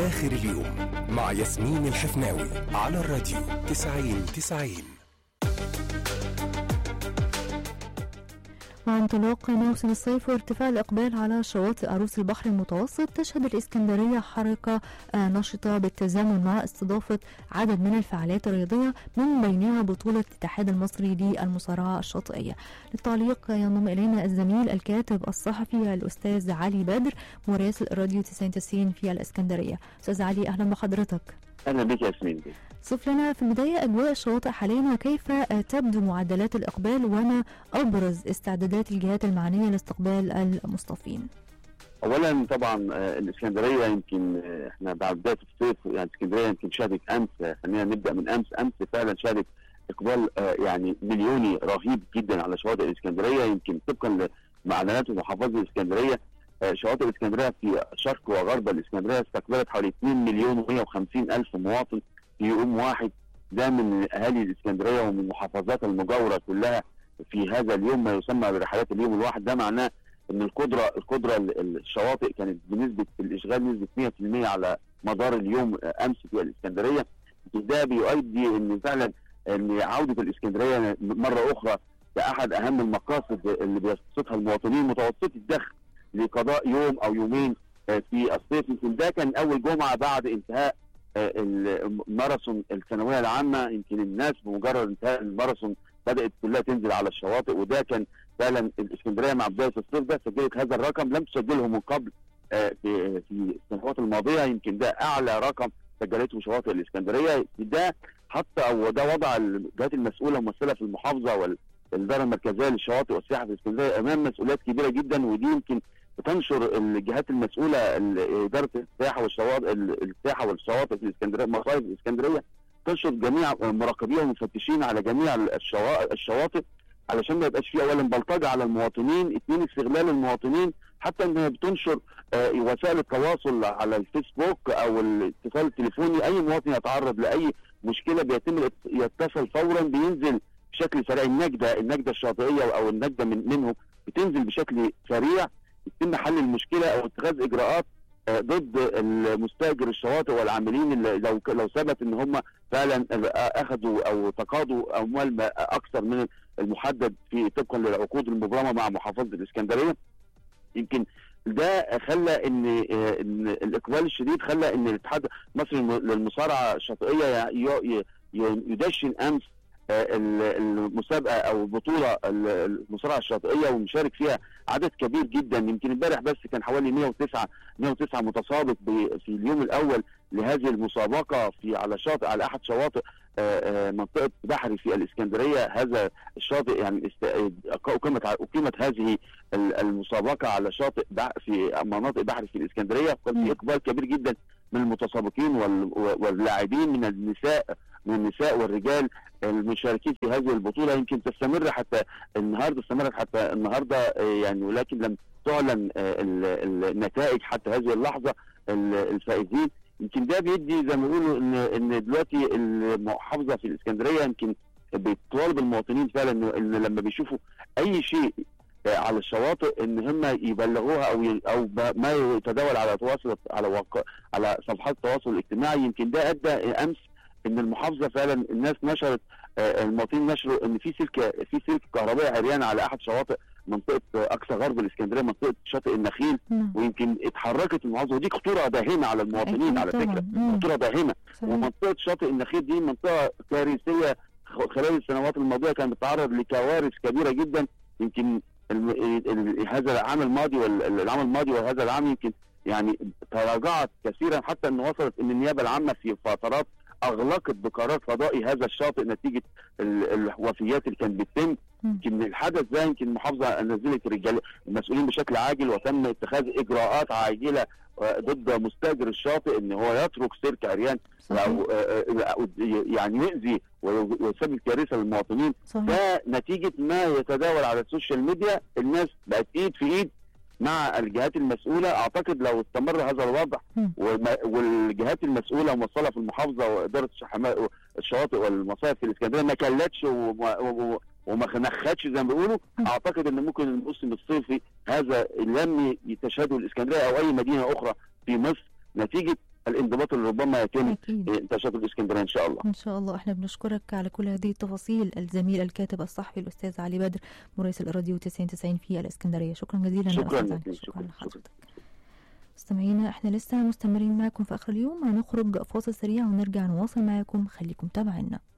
آخر اليوم مع ياسمين الحفناوي على الراديو 90 90 مع انطلاق موسم الصيف وارتفاع الإقبال على شواطئ عروس البحر المتوسط تشهد الإسكندرية حركة آه، نشطة بالتزامن مع استضافة عدد من الفعاليات الرياضية من بينها بطولة الاتحاد المصري للمصارعة الشاطئية للتعليق ينضم إلينا الزميل الكاتب الصحفي الأستاذ علي بدر مراسل الراديو 99 في الإسكندرية أستاذ علي أهلا بحضرتك اهلا بك يا ياسمين بيه. صف لنا في البداية أجواء الشواطئ حاليا وكيف تبدو معدلات الإقبال وما أبرز استعدادات الجهات المعنية لاستقبال المصطفين اولا طبعا آه، الاسكندريه يمكن آه، احنا بعد بدايه الصيف يعني اسكندريه يمكن شهدت امس آه، خلينا نبدا من امس امس فعلا شهدت اقبال آه، يعني مليوني رهيب جدا على شواطئ الاسكندريه يمكن طبقا لمعلومات محافظه الاسكندريه آه، شواطئ الاسكندريه في شرق وغرب الاسكندريه استقبلت حوالي 2 مليون و150 الف مواطن في يوم واحد ده من اهالي الاسكندريه ومن المحافظات المجاوره كلها في هذا اليوم ما يسمى برحلات اليوم الواحد ده معناه ان القدره القدره ال- ال- الشواطئ كانت بنسبه الاشغال نسبه 100% على مدار اليوم آه، امس في الاسكندريه ده بيؤدي ان فعلا ان عوده الاسكندريه مره اخرى كاحد اهم المقاصد اللي بيستقصدها المواطنين متوسط الدخل لقضاء يوم او يومين آه، في الصيف يمكن ده كان اول جمعه بعد انتهاء آه، الماراثون الثانويه العامه يمكن الناس بمجرد انتهاء الماراثون بدات كلها تنزل على الشواطئ وده كان فعلا الاسكندريه مع بدايه الصيف ده سجلت هذا الرقم لم تسجله من قبل آه، في في السنوات الماضيه يمكن ده اعلى رقم سجلته شواطئ الاسكندريه ده حتى او ده وضع الجهات المسؤوله الممثله في المحافظه والاداره المركزيه للشواطئ والسياحه في الاسكندريه امام مسؤوليات كبيره جدا ودي يمكن بتنشر الجهات المسؤوله ال- اداره السياحه والشواطئ ال- السياحه والشواطئ في الاسكندريه مصايف الاسكندريه تنشر جميع مراقبيها ومفتشين على جميع الشوا- الشواطئ علشان ما يبقاش في اولا بلطجه على المواطنين اثنين استغلال المواطنين حتى انها بتنشر آه، وسائل التواصل على الفيسبوك او الاتصال التليفوني اي مواطن يتعرض لاي مشكله بيتم الات- يتصل فورا بينزل بشكل سريع النجده النجده الشاطئيه او النجده من منهم بتنزل بشكل سريع يتم حل المشكله او اتخاذ اجراءات آه، ضد المستاجر الشواطئ والعاملين اللي لو لو ثبت ان هم فعلا اخذوا او تقاضوا اموال ما- اكثر من المحدد في طبقا للعقود المبرمه مع محافظه الاسكندريه يمكن ده خلى ان آه، ان الاقبال الشديد خلى ان الاتحاد المصري للمصارعه الشاطئيه ي- ي- ي- يدشن امس آه، ال- المسابقه او البطوله ال- المصارعه الشاطئيه ومشارك فيها عدد كبير جدا يمكن امبارح بس كان حوالي 109 109 متسابق ب- في اليوم الاول لهذه المسابقه في على شاطئ على احد شواطئ آه، آه، منطقه بحري في الاسكندريه هذا الشاطئ يعني است- اقيمت اقيمت هذه ال- المسابقه على شاطئ بح- في مناطق بحري في الاسكندريه وكان مم. في اقبال كبير جدا من المتسابقين وال- واللاعبين من النساء من النساء والرجال المشاركين في هذه البطوله يمكن تستمر حتى النهارده استمرت حتى النهارده آه، يعني ولكن لم تعلن آه، ال- ال- النتائج حتى هذه اللحظه ال- الفائزين يمكن ده بيدي زي ما بيقولوا ان ان دلوقتي المحافظه في الاسكندريه يمكن بتطالب المواطنين فعلا ان إن لما بيشوفوا اي شيء آه، على الشواطئ ان هم يبلغوها او ي- او ب- ما يتداول على تواصل على واقع على صفحات التواصل الاجتماعي يمكن ده ادى امس ان المحافظه فعلا الناس نشرت آه، المواطنين نشروا ان في سلك في سلك كهربائي عريان على احد شواطئ منطقه آه، اقصى غرب الاسكندريه منطقه شاطئ النخيل نعم ويمكن اتحركت المحافظه ودي خطوره داهمه على المواطنين أكيد على طبعاً. فكره مم. خطوره داهمه صحيح. ومنطقه شاطئ النخيل دي منطقه كارثيه خ- خلال السنوات الماضيه كانت بتتعرض لكوارث كبيره جدا يمكن الم- ال- ال- هذا العام الماضي والعام الماضي وهذا العام يمكن يعني تراجعت كثيرا حتى ان وصلت ان النيابه العامه في فترات اغلقت بقرار قضائي هذا الشاطئ نتيجه ال- الوفيات اللي كانت بتتم مم. يمكن الحدث ده يمكن المحافظه نزلت رجال المسؤولين بشكل عاجل وتم اتخاذ اجراءات عاجله آه، ضد مستاجر الشاطئ ان هو يترك سيرك عريان صحيح او آه، آه، أو يعني يؤذي وي- ويسبب كارثه للمواطنين صحيح ده نتيجه ما يتداول على السوشيال ميديا الناس بقت ايد في ايد مع الجهات المسؤوله اعتقد لو استمر هذا الوضع مم. وما- والجهات المسؤوله موصله في المحافظه واداره الشحما- الشواطئ والمصايف في الاسكندريه ما كلتش وما, وما- وما نخدش زي ما بيقولوا مم. اعتقد ان ممكن الموسم الصيفي هذا لم يتشهده الاسكندريه او اي مدينه اخرى في مصر نتيجه الانضباط اللي ربما يتم اكيد آه، تشاطئ الاسكندريه ان شاء الله ان شاء الله احنا بنشكرك على كل هذه التفاصيل الزميل الكاتب الصحفي الاستاذ علي بدر مراسل الراديو 90 90 في الاسكندريه شكرا جزيلا يا شكرا أستاذ علي. جزيلا شكرا شكرا لحضرتك مستمعينا احنا لسه مستمرين معكم في اخر اليوم هنخرج فاصل سريع ونرجع نواصل معاكم خليكم تابعينا